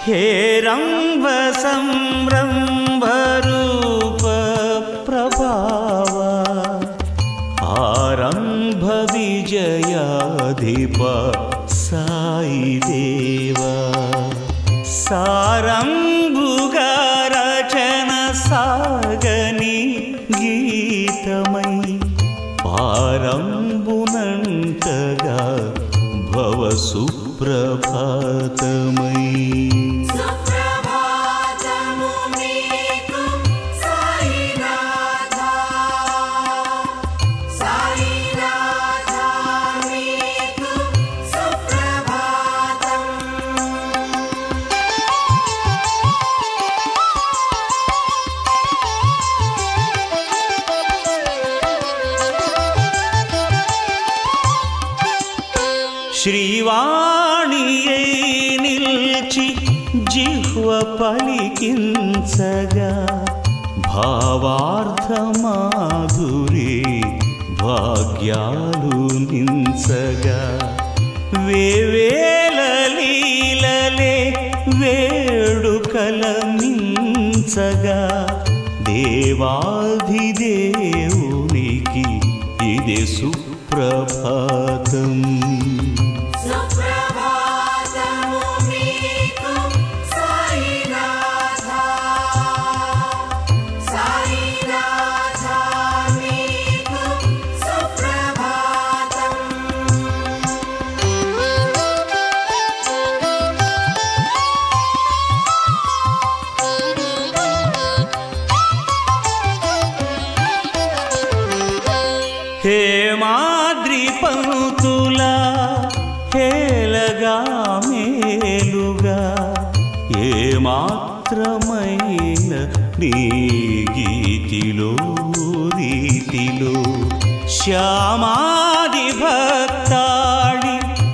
हेरम्भ संरम्भरूप प्रभाव आरम्भ विजयाधिप साई देवा సారంభుగారచన సాగని గీతమై పారంబునంతగా భవ సుప్రభాతమై సుప్రభాతము మీకు సాయినాథా సాయినాథా మీకు సుప్రభాతం శ్రీవాణియై నిల్చి జిహ్వ పలికించగా భావార్థమాధురి భాగ్యాలు నించగా వేవేల లీలలే వేడుకల మించగా దేవాధిదేవునికి ఇది సుప్రభాతం సుప్రభాతము మీకు సాయినాథా సాయినాథా మీకు సుప్రభాతం హేమాద్రి పంతుల హేలగా మేలుగా ఏమాత్రమైన నీ గీతిలో రీతిలో శ్యామాది భక్తాళి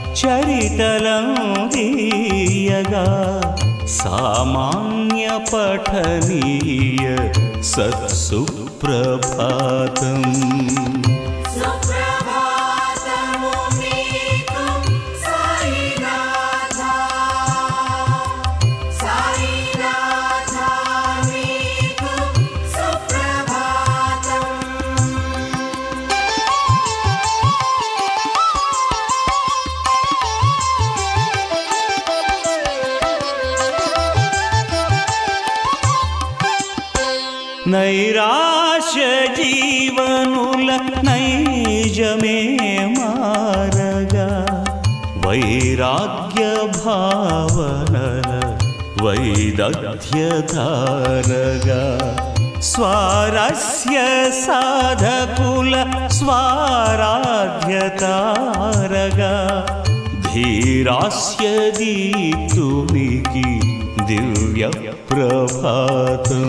చరితలందీయగా సామాన్య పఠనీయ సత్సుప్రభాతం సుప్రభాతము మీకు సాయినాథా సాయినాథా మీకు సుప్రభాతం నైరాశ్య జీవనుల నైజమే మారగా వైరాగ్య భావనల వైదగ్ధ్యధారగా స్వారస్య సాధకుల స్వారాధ్యతారగా ధీరాస్య దీప్తునికి దివ్య ప్రభాతం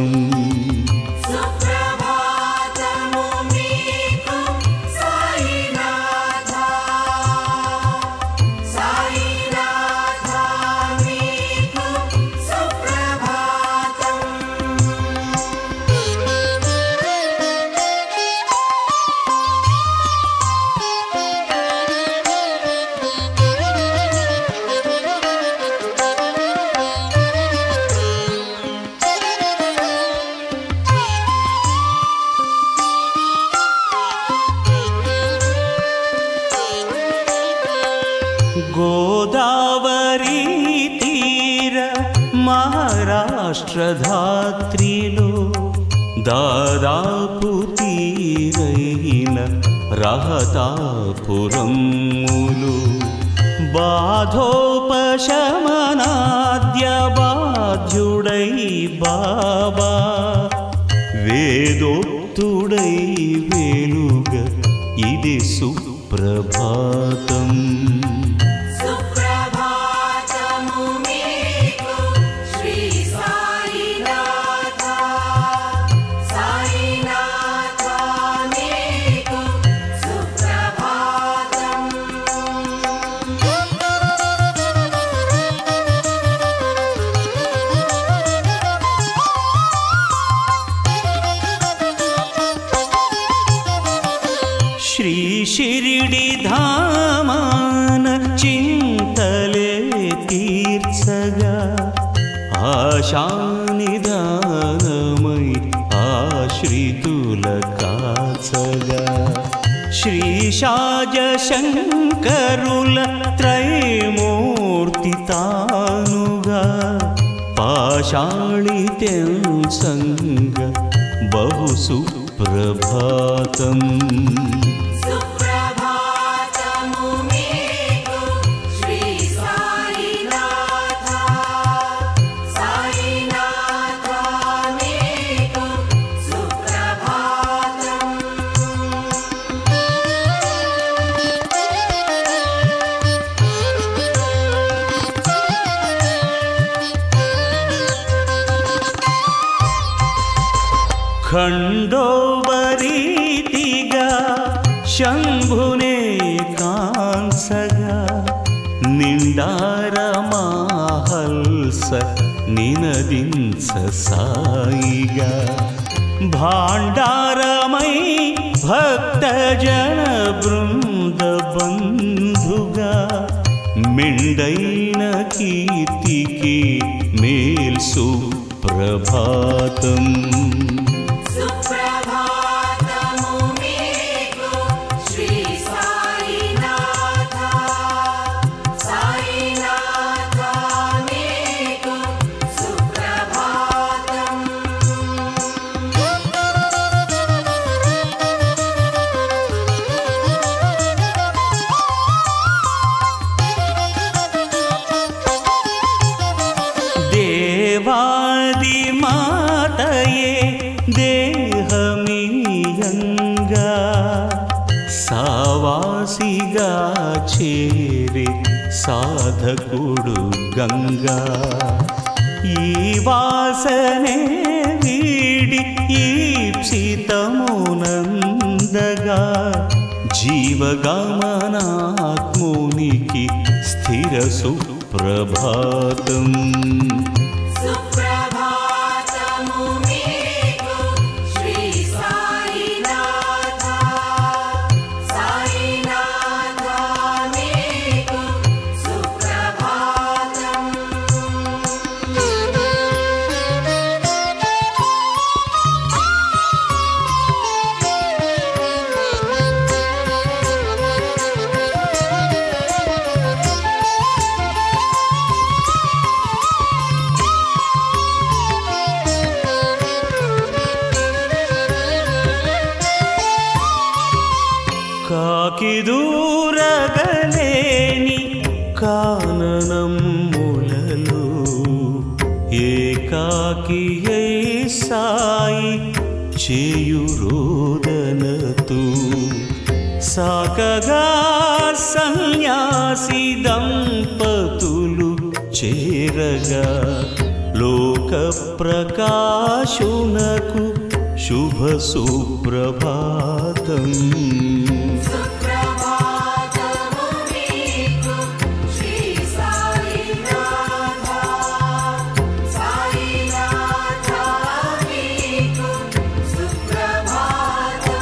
సుప్రభాతము మీకు సాయినాథా సాయినాథా మీకు సుప్రభాతం గోదావరి తీర మహారాష్ట్ర ధాత్రిలో దాదాపు తీరైన రహతాపురములు బాధోపశమనాద్య బాధ్యుడై బాబా వేదోక్తుడై వేలుగ ఇది సుప్రభాతం సుప్రభాతము మీకు శ్రీ సాయినాథా సాయినాథా మీకు సుప్రభాతం శ్రీ షిరిడి ధామ ఆశానిదానమై ఆశ్రితుల కాచగా శ్రీషాజ శంకరుల త్రైమూర్తి తానుగా పాషాళి సంగ బహు సుప్రభాతం సుప్రభాతము మీకు శ్రీ సాయినాథ సాయినాథ మీకు సుప్రభాతం ఖండోబరీతిగా శంభునే కాంసగా నిండారమాహల్స నినదించ సాయిగా భాండారమై భక్తజన బృంద బంధుగా మెండైన కీర్తికి మేల్ సుప్రభాతం సుప్రభాతము మీకు శ్రీ సాయినాథ సాయినాథ మీకు సుప్రభాతం దేవాది మాతయే దేహమీయంగా సావాసిగా చేరి సాధకుడు గంగా ఈ వాసనే వీడి ఈప్సితమునందగా జీవగమనాత్మునికి స్థిర సుప్రభాతం సుప్రభాతము మీకు శ్రీ సాయినాథ సాయినాథ మీకు సుప్రభాతం కాకి దూరగలేని కాననములలో ఏకాకి సాయి చేయురోదనతు సాకగా సన్యాసి దంపతులు చేరగా లోక ప్రకాశునకు శుభ సుప్రభాతం సుప్రభాతము మీకు శ్రీ సాయినాథ సాయినాథ మీకు సుప్రభాతం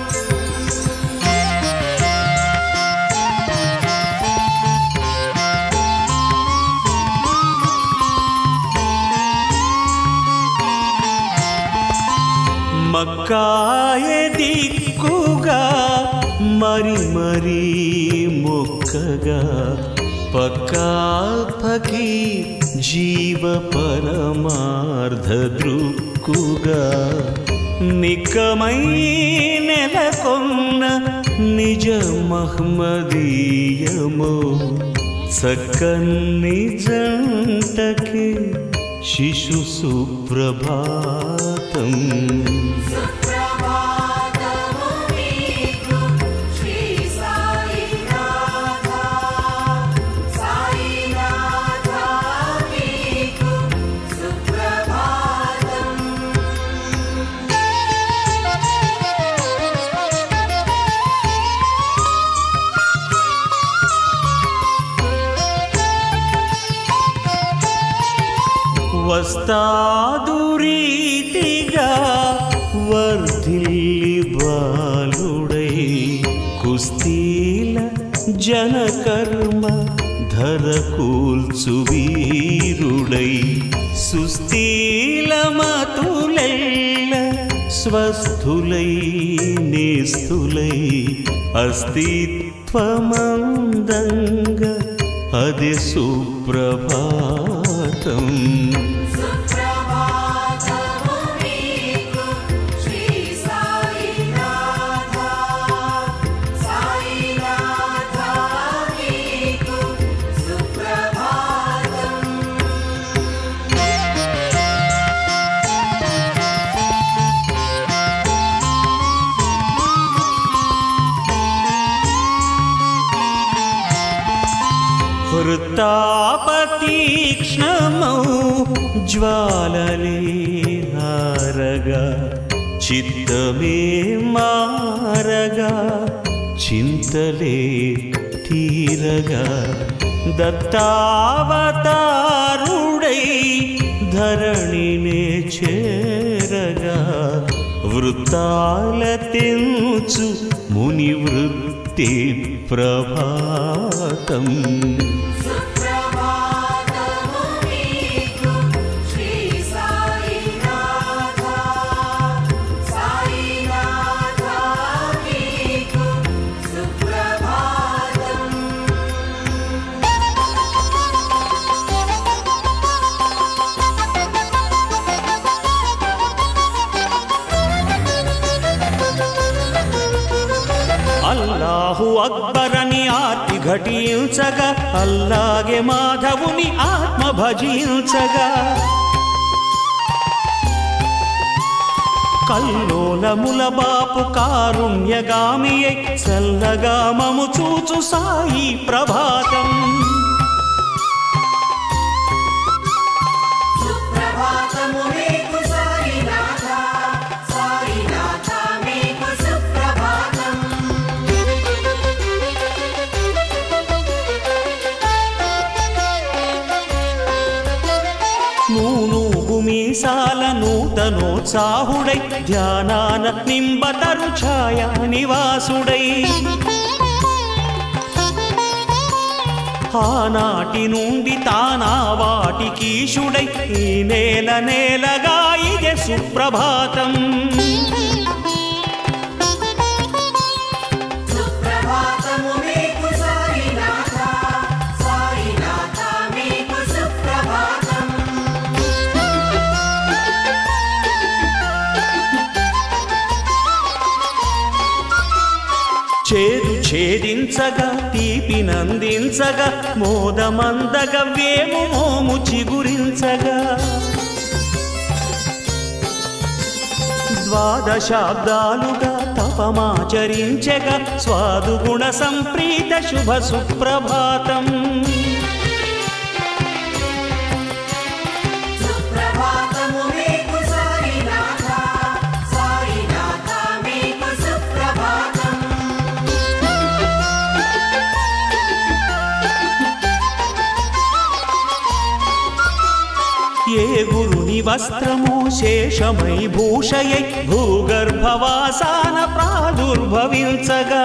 మక్కాయ దిక్కుగా మరి మరి మొక్కగా పక్కా పకి జీవ పరమార్థ దృక్కుగా నిక్కమై నెలకొన్న నిజ మహ్మదీయమో చక్కన్ని జంటకి శిశు సుప్రభాతం సుప్రభాతము మీకు శ్రీ సాయినాథ సాయినాథ మీకు సుప్రభాతం వస్తాదురీతిగా వర్ధిల్లి బాలుడై కుస్తీల జనకర్మ ధర కూల్చు వీరుడై సుస్థీలమతులెల్ల స్వస్థులై నేస్తులై అస్తిత్వమందంగ అది సుప్రభాతం సుప్రభాతము మీకు శ్రీ సాయినాథ సాయినాథ మీకు సుప్రభాతం హృతాపతీక్ష్ణమౌ జ్వాలలే హారగా చిత్తమే మారగా చింతలే తీరగా దత్తావతారుడై ధరణినే చేరగా వృత్తాల తెంచు ముని వృత్తి ప్రభాతం సుప్రభాతము మీకు శ్రీ సాయినాథ సాయినాథ మీకు సుప్రభాతం అల్లాహు అక్బరని ఆర్తి ఘటించగా అల్లాగే మాధవుని ఆత్మ భజించగా కల్లోలముల బాపు కారుణ్యగామి చల్లగా మము చూచు సాయి ప్రభాతం సుప్రభాతము మీకు సాయినాథ సాయినాథ మీకు సుప్రభాతం నూనూగు మీసాల నూతనోత్సాహుడై ధ్యానాన నింబతరు ఛాయా నివాసుడై ఆనాటి నుండి తానా వాటికీషుడై ఈ నేల నేలగా ఇదే సుప్రభాతం సుప్రభాతము మీకు సాయినాథ సాయినాథ మీకు సుప్రభాతం చేదు ఛేదించగా తీపినందించగా మోదమందగా వేము మోము చిగురించగా ద్వాదశాబ్దాలుగా తపమాచరించగా స్వాదుగుణ సంప్రీత శుభ సుప్రభాతం సుప్రభాతము మీకు సాయినాథ సాయినాథ మీకు సుప్రభాతం ఏ గురుని వస్త్రము శేషమై భూషయై భూగర్భవాసాన ప్రాదుర్భవించగా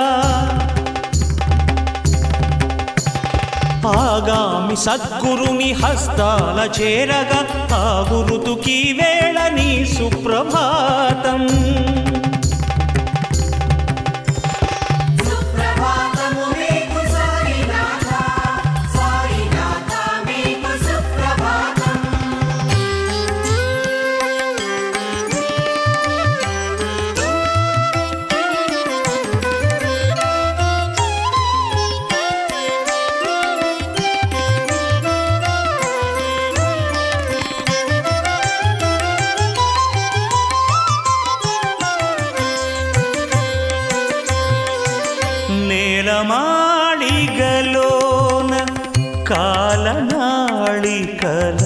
ఆగామి సద్గురుని హస్తాల చేరగా ఆ గురుతుకి వేళ నీ సుప్రభాతం సుప్రభాతము మీకు సాయినాథ సాయినాథ మీకు సుప్రభాతం నేలమాళిగలోన కాలనాళికల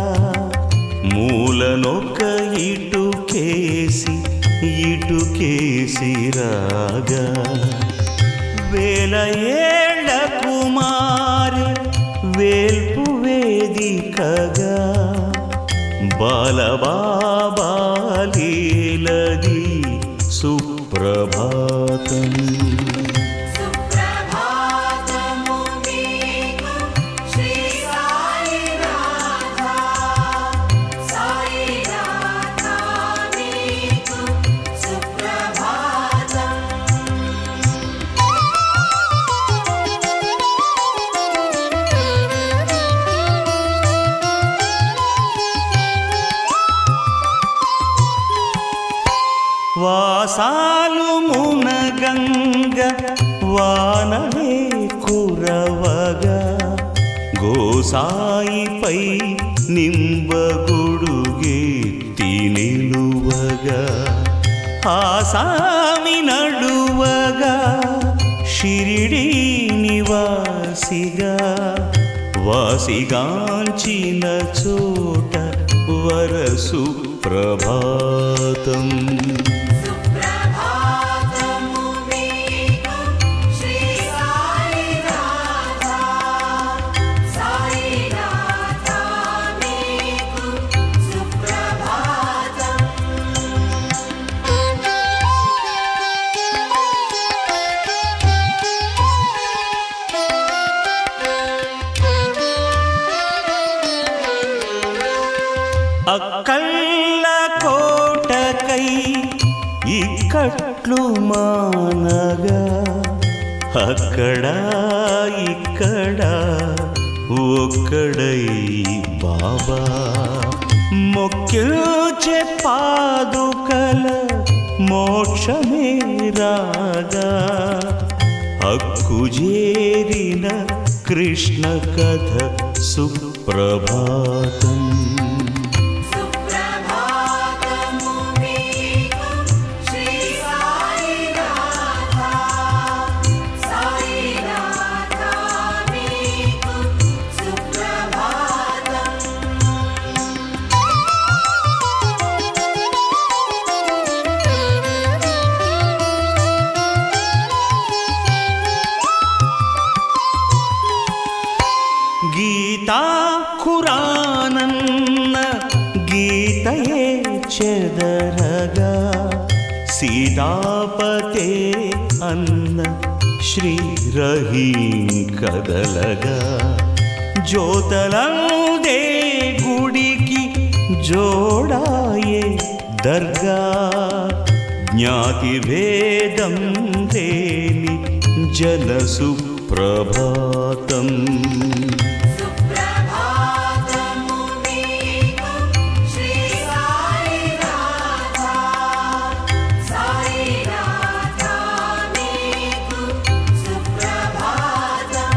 మూలనొక్క ఇటుకేసి ఇటుకేసి రాగా వేల ఏళ్ళ కుమారి వేల్పు వేదికగా బాలబాబాలీలది సుప్రభాతం సుప్రభాతము మీకు హాసాలు మునగంగ వానలే కురవగా గోసాయిపై నింబగుడుగెత్తి నిలువగా ఆసామి నడువగా షిరిడి నివాసిగా వాసిగాంచిన చోట వరసు ప్రభాతం సుప్రభాతము మీకు శ్రీ సాయినాథ సాయినాథ మీకు సుప్రభాతం అక్కల్ల కోటకై ఇక్కట్లు మానగా అక్కడ ఇక్కడ ఒక్కడై బాబా మొక్కిల్చే పాదుకల మోక్షమే రాగా హక్కు చేరిన కృష్ణ కథ సుప్రభాతం సుప్రభాతము మీకు శ్రీ సాయినాథ సాయినాథ మీకు సుప్రభాతం గీతా ఖురానన్న గీతయే చెదరగా సీతాపతే అన్న శ్రీ రహీం కదలగా జ్యోతలందే గుడికి జోడాయే దర్గా జ్ఞాతి భేదం లేని జన సుప్రభాతం సుప్రభాతము మీకు శ్రీ సాయినాథ సాయినాథ మీకు సుప్రభాతం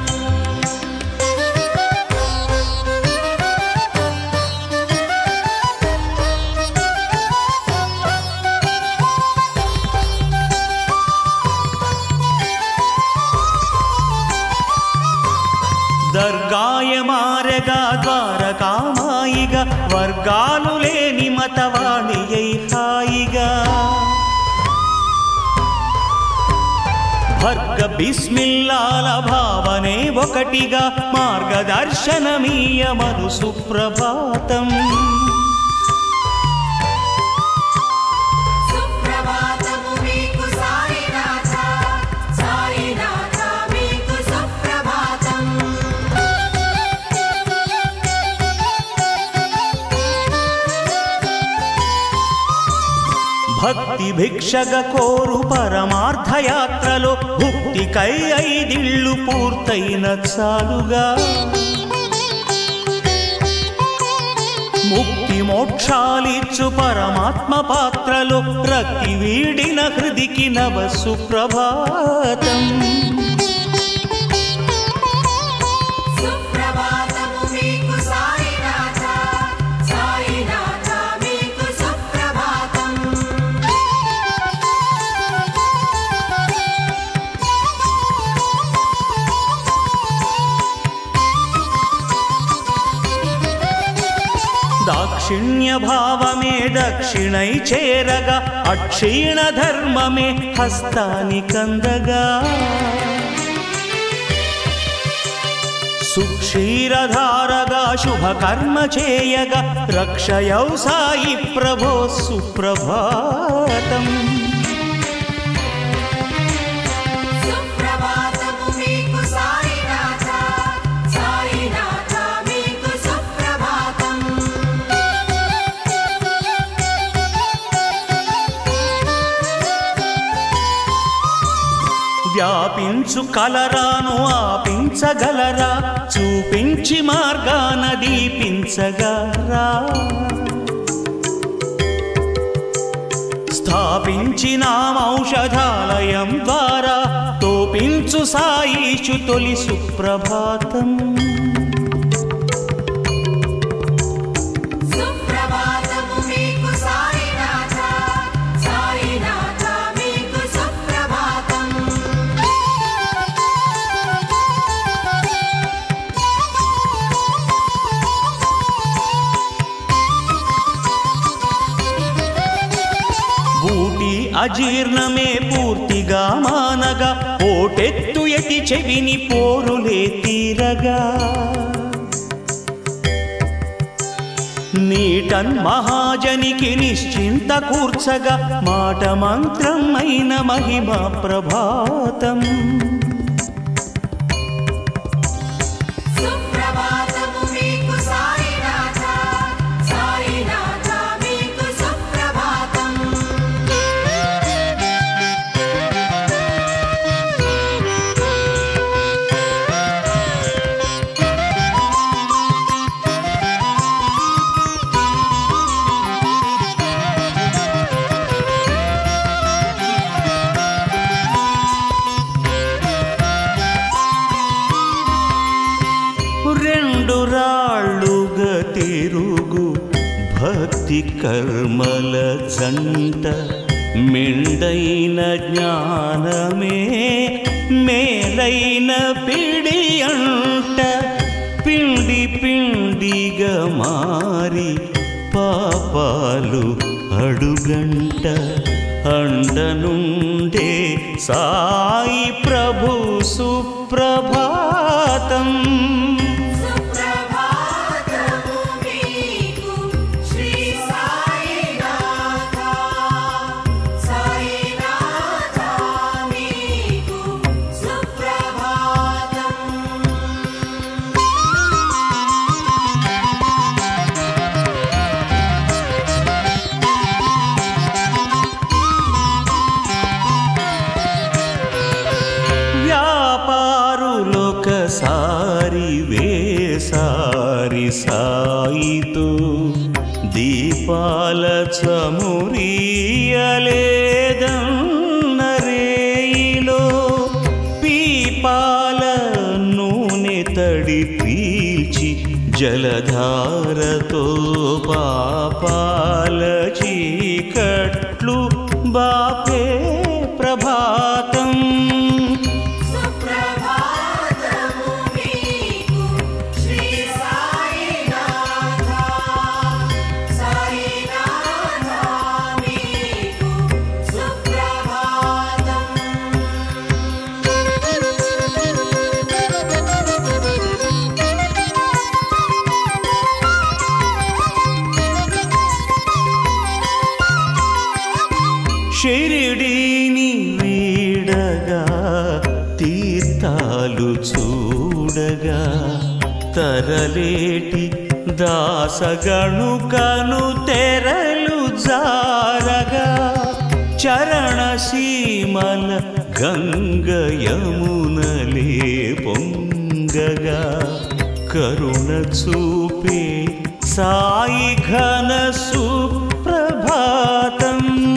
దర్గాయ మారగా ద్వారకామాయిగా వర్గాలు లేని మతవాణి అయి హాయిగా భర్గ బిస్మిల్లాల భావనే ఒకటిగా మార్గదర్శనమీయమను సుప్రభాతం సుప్రభాతము మీకు సాయినాథ సాయినాథ మీకు సుప్రభాతం భక్తి భిక్షగ కోరు పరమార్థయాత్రలో భుక్తికై ఐదిళ్ళు పూర్తయిన చాలుగా ముక్తి మోక్షాలిచ్చు పరమాత్మ పాత్రలో రక్తి వీడిన హృదికి నవ సుప్రభాతం సుప్రభాతము మీకు సాయినాథ సాయినాథ మీకు సుప్రభాతం దాక్షిణ్య భావమే దక్షిణై చేరగా అక్షీణ ధర్మమే హస్తాని కందగా సుక్షీరధారగా శుభ కర్మ చేయగా రక్షయౌ సాయి ప్రభో సుప్రభాతం సుప్రభాతము మీకు సాయినాథ సాయినాథ మీకు సుప్రభాతం వ్యాపించు కలరాను ఆపించగలరా చూపించి మార్గాన దీపించగలరా స్థాపించినాం ఔషధాలయం ద్వారా తోపించు సాయిషు తొలి సుప్రభాతం సుప్రభాతము మీకు సాయినాథ సాయినాథ మీకు సుప్రభాతం బూటి అజీర్ణమే పూర్తిగా మానగా పోటెత్తు ఎటి చెవిని పోరులే తీరగా నీటన్ మహాజనికి నిశ్చింత కూర్చగా మాట మంత్రం అయిన మహిమ ప్రభాతం సుప్రభాతము మీకు సాయినాథ సాయినాథ మీకు సుప్రభాతం రెండు రాళ్ళుగా తిరుగు భక్తి కర్మల జంట మెండైన జ్ఞానమే మేలైన పిడి అంట పిండి పిండిగా మారి పాపాలు అడుగంట అండనుండే సాయి ప్రభు సుప్రభాతం సుప్రభాతము మీకు శ్రీ సాయినాథ సాయినాథ మీకు సుప్రభాతం వ్యాపారులొకసారి వేసారి సాయితో దీపాల చమురియలేదన్నరేయిలో పీపాల నూనె తడి పీల్చి జలధారతో పాపాల చీకట్లు బాపే ప్రభాతం సుప్రభాతము మీకు శ్రీ సాయినాథ సాయినాథ మీకు సుప్రభాతం షిరిడీని వీడగా తీర్థాలు చూడగా తరలేటి దాసగణుకను తెరలు జారగా చరణ సీమల గంగ యమునలే పొంగగా కరుణ చూపే సాయి ఘన సుప్రభాతం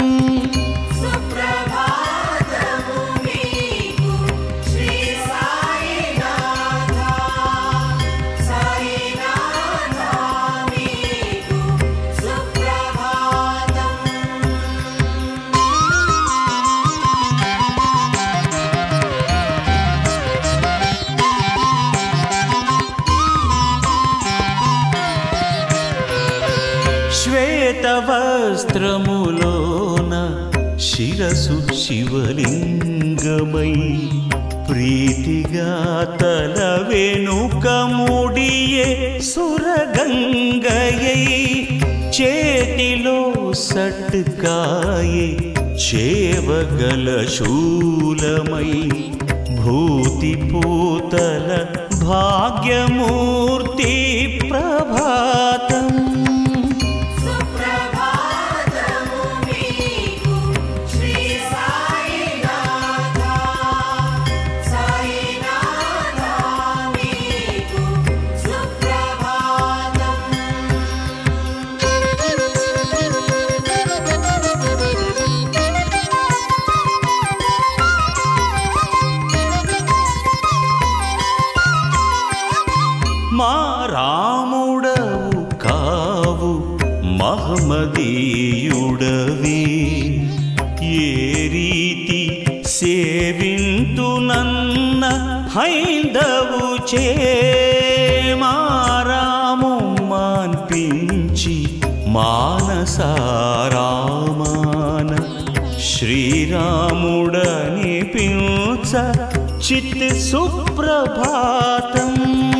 సుప్రభాతము మీకు శ్రీ సాయినాథ సాయినాథ మీకు సుప్రభాతం శ్వేత వస్త్రములోన శిరసు శివలింగమై ప్రీతిగా తల వెనుక ముడియే సురగంగయై చేతిలో సట్కాయే చేవగల శూలమై భూతి పూతల భాగ్యమూర్తి ప్రభాతం సుప్రభాతము మీకు శ్రీ సాయినాథ సాయినాథ మీకు సుప్రభాతం Thank you. మహమదీయుడవే ఏ రీతి సేవింతునన్న హైందవు చే మారాము మాన్పించి మానసారామాన శ్రీరాముడని పిల్చ చిత్ సుప్రభాతం